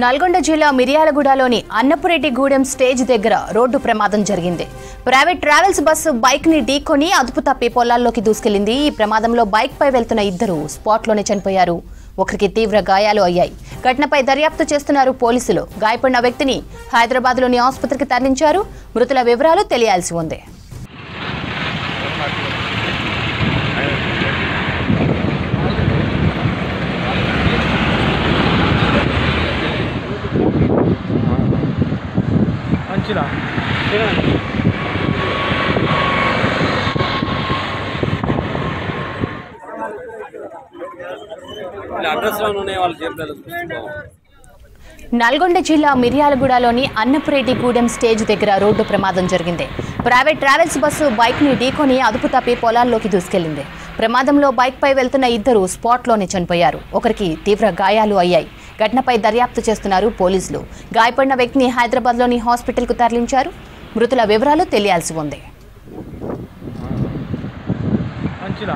నల్గొండ జిల్లా మిర్యాలగూడలోని అన్నపురెడ్డిగూడెం స్టేజ్ దగ్గర రోడ్డు ప్రమాదం జరిగింది ప్రైవేట్ ట్రావెల్స్ బస్సు బైక్ ని ఢీకొని అదుపు తప్పి పొలాల్లోకి దూసుకెళ్లింది ఈ ప్రమాదంలో బైక్ పై వెళ్తున్న ఇద్దరు స్పాట్లోనే చనిపోయారు ఒకరికి తీవ్ర గాయాలు అయ్యాయి ఘటనపై దర్యాప్తు చేస్తున్నారు పోలీసులు గాయపడిన వ్యక్తిని హైదరాబాద్లోని ఆసుపత్రికి తరలించారు మృతుల వివరాలు తెలియాల్సి ఉంది మంచిదా అడ్రస్లో ఉన్నాయి వాళ్ళు చెప్పలేదు నల్గొండ జిల్లా మిర్యాలగూడలోని అన్నపురెడ్డిగూడెం స్టేజ్ దగ్గర రోడ్డు ప్రమాదం జరిగింది ప్రైవేట్ ట్రావెల్స్ బస్సు బైక్ ని ఢీకొని అదుపు తప్పి పొలాల్లోకి దూసుకెళ్లింది ప్రమాదంలో బైక్ పై వెళ్తున్న ఇద్దరు స్పాట్లోనే చనిపోయారు ఒకరికి తీవ్ర గాయాలు అయ్యాయి ఘటనపై దర్యాప్తు చేస్తున్నారు పోలీసులు గాయపడిన వ్యక్తిని హైదరాబాద్లోని హాస్పిటల్కు తరలించారు మృతుల వివరాలు తెలియాల్సి ఉంది మంచిదా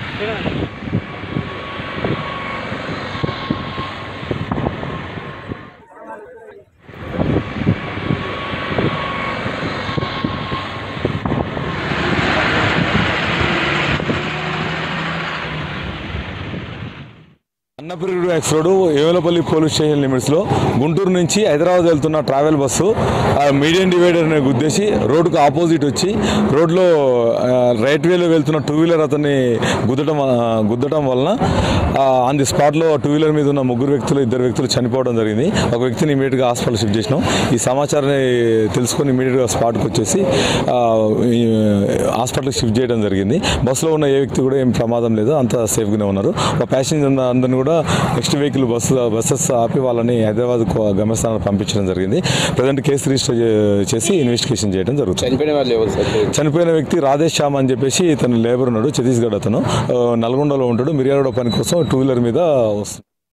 Annapuri x road Yevalapalli police station లిమిట్స్లో గుంటూరు నుంచి హైదరాబాద్ వెళ్తున్న ట్రావెల్ బస్సు ఆ మీడియం డివైడర్ని గుద్దేసి రోడ్డుకు ఆపోజిట్ వచ్చి రోడ్లో ఆ, రైట్ వేలో వెళ్తున్న టూ వీలర్ అతన్ని గుద్దడం ఆ, గుద్దడం వలన ఆ, ఆన్ ది స్పాట్లో టూ వీలర్ మీద ఉన్న ముగ్గురు వ్యక్తులు ఇద్దరు వ్యక్తులు చనిపోవడం జరిగింది ఒక వ్యక్తిని ఇమీడియట్గా హాస్పిటల్ షిఫ్ట్ చేసినాం ఈ సమాచారాన్ని తెలుసుకొని ఇమీడియట్గా స్పాట్కి వచ్చేసి ఆ, ఈ, హాస్పిటల్కి షిఫ్ట్ చేయడం జరిగింది బస్సులో ఉన్న ఏ వ్యక్తి కూడా ఏం ప్రమాదం లేదు అంతా సేఫ్గానే ఉన్నారు ఒక ప్యాసింజర్ అందరిని కూడా నెక్స్ట్ వెహికల్ బస్సు బస్సెస్ ఆపి వాళ్ళని హైదరాబాద్ గమ్యస్థానానికి పంపించడం జరిగింది ప్రజెంట్ కేసు రిజిస్టర్ చే- చేసి ఇన్వెస్టిగేషన్ చేయడం జరుగుతుంది చనిపోయిన వాళ్ళు ఎవరు సార్ చనిపోయిన వ్యక్తి రాధేష్ శ్యామ్ అని చెప్పేసి ఇతను లేబర్ ఉన్నాడు ఛత్తీస్గఢ్ అతను ఆ, నల్గొండలో ఉంటాడు మిర్యాలగూడ పని కోసం టూ వీలర్ మీద వస్తుంది